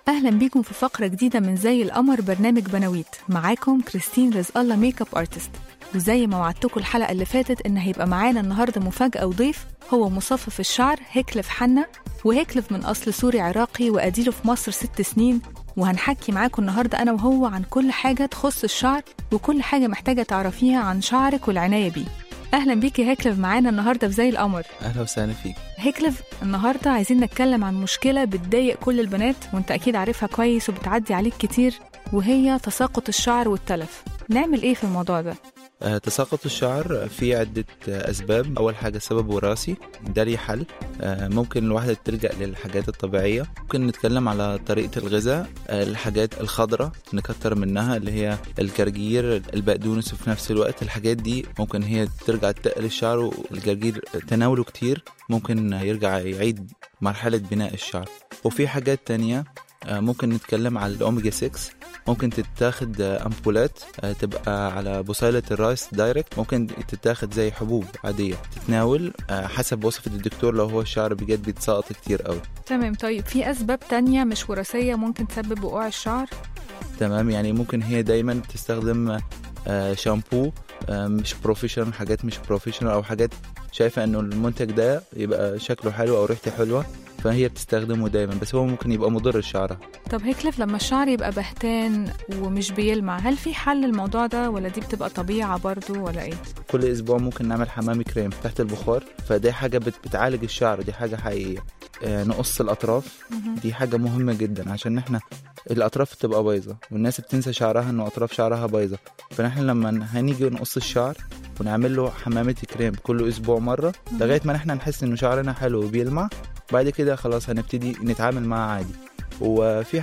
أهلا بيكم في فقرة جديدة من زي القمر برنامج بناويت معاكم كريستين رزق الله ميك اب ارتست وزي ما وعدتكم الحلقة اللي فاتت إن هيبقى معانا النهاردة مفاجأة وضيف هو مصفف الشعر هيكلف حنا وهيكلف من أصل سوري عراقي وأديله في مصر ست سنين وهنحكي معاكم النهاردة أنا وهو عن كل حاجة تخص الشعر وكل حاجة محتاجة تعرفيها عن شعرك والعناية بيه أهلا بيكي هيكلف معانا النهاردة في زي القمر اهلا وسهلا فيك هيكلف النهاردة عايزين نتكلم عن مشكلة بتضايق كل البنات وانت أكيد عارفها كويس وبتعدي عليك كتير وهي تساقط الشعر والتلف نعمل ايه في الموضوع ده؟ آه، تساقط الشعر في عدة آه، أسباب أول حاجة سبب وراثي ده ليه حل آه، ممكن الواحدة تلجأ للحاجات الطبيعية ممكن نتكلم على طريقة الغذاء آه، الحاجات الخضراء نكتر منها اللي هي الجرجير البقدونس وفي نفس الوقت الحاجات دي ممكن هي ترجع تقل الشعر والجرجير تناوله كتير ممكن يرجع يعيد مرحلة بناء الشعر وفي حاجات تانية آه، ممكن نتكلم على الأوميجا 6 ممكن تتاخد آه، أمبولات آه، تبقى على بصيلة الراس دايركت ممكن تتاخد زي حبوب عادية تتناول آه، حسب وصفة الدكتور لو هو الشعر بجد بيتساقط كتير قوي تمام طيب في أسباب تانية مش وراثية ممكن تسبب وقوع الشعر؟ تمام يعني ممكن هي دايما تستخدم آه، شامبو آه، مش بروفيشنال حاجات مش بروفيشنال او حاجات شايفه انه المنتج ده يبقى شكله حلو او ريحته حلوه فهي بتستخدمه دايما بس هو ممكن يبقى مضر لشعرها طب هيكلف لما الشعر يبقى بهتان ومش بيلمع هل في حل للموضوع ده ولا دي بتبقى طبيعة برضو ولا ايه؟ كل اسبوع ممكن نعمل حمام كريم تحت البخار فدي حاجه بت- بتعالج الشعر دي حاجه حقيقيه آه، نقص الاطراف دي حاجه مهمه جدا عشان احنا الاطراف بتبقى بايظه والناس بتنسى شعرها انه اطراف شعرها بايظه فنحن لما هنيجي نقص الشعر ونعمل له حمامة كريم كل اسبوع مره لغايه ما نحن نحس انه شعرنا حلو وبيلمع بعد كده خلاص هنبتدي نتعامل معاه عادي وفي